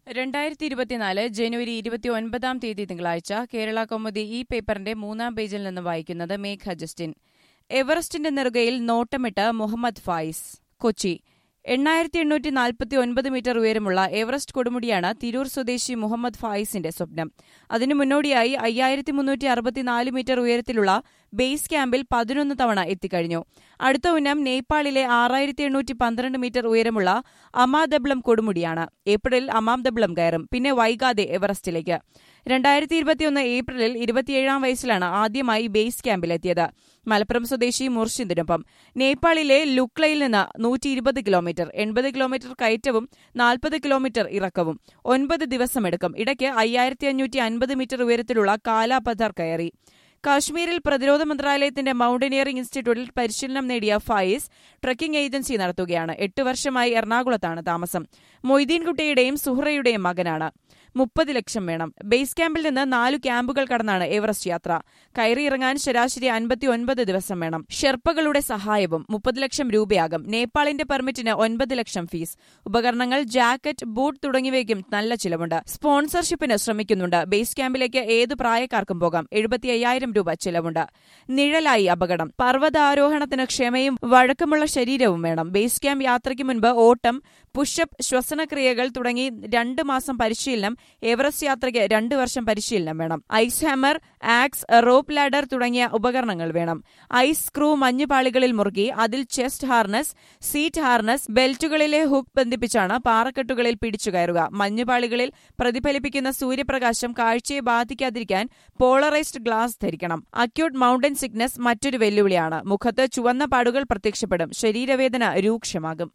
രണ്ടായിരത്തി ഇരുപത്തിനാല് ജനുവരി ഇരുപത്തി ഒൻപതാം തീയതി തിങ്കളാഴ്ച കേരള കൗമുദി ഈ പേപ്പറിന്റെ മൂന്നാം പേജിൽ നിന്ന് വായിക്കുന്നത് മേഘ ജസ്റ്റിൻ എവറസ്റ്റിന്റെ നെറുകയിൽ നോട്ടമിട്ട് മുഹമ്മദ് ഫായിസ് കൊച്ചി എണ്ണായിരത്തി എണ്ണൂറ്റി നാൽപ്പത്തി ഒൻപത് മീറ്റർ ഉയരമുള്ള എവറസ്റ്റ് കൊടുമുടിയാണ് തിരൂർ സ്വദേശി മുഹമ്മദ് ഫായിസിന്റെ സ്വപ്നം അതിനു മുന്നോടിയായി അയ്യായിരത്തി മുന്നൂറ്റി അറുപത്തിനാല് മീറ്റർ ഉയരത്തിലുള്ള ബേസ് ക്യാമ്പിൽ പതിനൊന്ന് തവണ എത്തിക്കഴിഞ്ഞു അടുത്ത ഉന്നം നേപ്പാളിലെ ആറായിരത്തി എണ്ണൂറ്റി പന്ത്രണ്ട് മീറ്റർ ഉയരമുള്ള അമാദബ്ലം കൊടുമുടിയാണ് ഏപ്രിലിൽ അമാദബ്ലം കയറും പിന്നെ വൈകാതെ എവറസ്റ്റിലേക്ക് രണ്ടായിരത്തി ഇരുപത്തിയൊന്ന് ഏപ്രിലിൽ ഇരുപത്തിയേഴാം വയസ്സിലാണ് ആദ്യമായി ബേസ് ക്യാമ്പിലെത്തിയത് മലപ്പുറം സ്വദേശി മുർഷിദിനൊപ്പം നേപ്പാളിലെ ലുക്ലയിൽ നിന്ന് നൂറ്റി ഇരുപത് കിലോമീറ്റർ എൺപത് കിലോമീറ്റർ കയറ്റവും നാൽപ്പത് കിലോമീറ്റർ ഇറക്കവും ഒൻപത് ദിവസമെടുക്കും ഇടയ്ക്ക് അയ്യായിരത്തി അഞ്ഞൂറ്റി അൻപത് മീറ്റർ ഉയരത്തിലുള്ള കാലാപഥർ കയറി കാശ്മീരിൽ പ്രതിരോധ മന്ത്രാലയത്തിന്റെ മൌണ്ടനിയറിംഗ് ഇൻസ്റ്റിറ്റ്യൂട്ടിൽ പരിശീലനം നേടിയ ഫായിസ് ട്രക്കിംഗ് ഏജൻസി നടത്തുകയാണ് എട്ട് വർഷമായി എറണാകുളത്താണ് താമസം മൊയ്തീൻകുട്ടിയുടെയും സുഹ്റയുടെയും മകനാണ് മുപ്പത് ലക്ഷം വേണം ബേസ് ക്യാമ്പിൽ നിന്ന് നാലു ക്യാമ്പുകൾ കടന്നാണ് എവറസ്റ്റ് യാത്ര കയറിയിറങ്ങാൻ ശരാശരി അൻപത്തി ഒൻപത് ദിവസം വേണം ഷെർപ്പകളുടെ സഹായവും മുപ്പത് ലക്ഷം രൂപയാകും നേപ്പാളിന്റെ പെർമിറ്റിന് ഒൻപത് ലക്ഷം ഫീസ് ഉപകരണങ്ങൾ ജാക്കറ്റ് ബൂട്ട് തുടങ്ങിയവയ്ക്കും നല്ല ചിലവുണ്ട് സ്പോൺസർഷിപ്പിന് ശ്രമിക്കുന്നുണ്ട് ബേസ് ക്യാമ്പിലേക്ക് ഏത് പ്രായക്കാർക്കും പോകാം എഴുപത്തി അയ്യായിരം രൂപ ചിലവുണ്ട് നിഴലായി അപകടം പർവ്വതാരോഹണത്തിന് ക്ഷമയും വഴക്കമുള്ള ശരീരവും വേണം ബേസ് ക്യാമ്പ് യാത്രയ്ക്ക് മുൻപ് ഓട്ടം പുഷപ്പ് ശ്വസനക്രിയകൾ തുടങ്ങി രണ്ട് മാസം പരിശീലനം എവറസ്റ്റ് യാത്രയ്ക്ക് രണ്ട് വർഷം പരിശീലനം വേണം ice hammer axe rope ladder തുടങ്ങിയ ഉപകരണങ്ങൾ വേണം ഐസ് സ്ക്രൂ മഞ്ഞുപാളികളിൽ മുറുകി അതിൽ ചെസ്റ്റ് ഹാർനസ് സീറ്റ് ഹാർനസ് ബെൽറ്റുകളിലെ ഹുക്ക് ബന്ധിപ്പിച്ചാണ് പാറക്കെട്ടുകളിൽ പിടിച്ചു കയറുക മഞ്ഞുപാളികളിൽ പ്രതിഫലിപ്പിക്കുന്ന സൂര്യപ്രകാശം കാഴ്ചയെ ബാധിക്കാതിരിക്കാൻ പോളറൈസ്ഡ് ഗ്ലാസ് ധരിക്കണം അക്യൂട്ട് മൌണ്ടൻ സിക്നസ് മറ്റൊരു വെല്ലുവിളിയാണ് മുഖത്ത് ചുവന്ന പാടുകൾ പ്രത്യക്ഷപ്പെടും ശരീരവേദന രൂക്ഷമാകും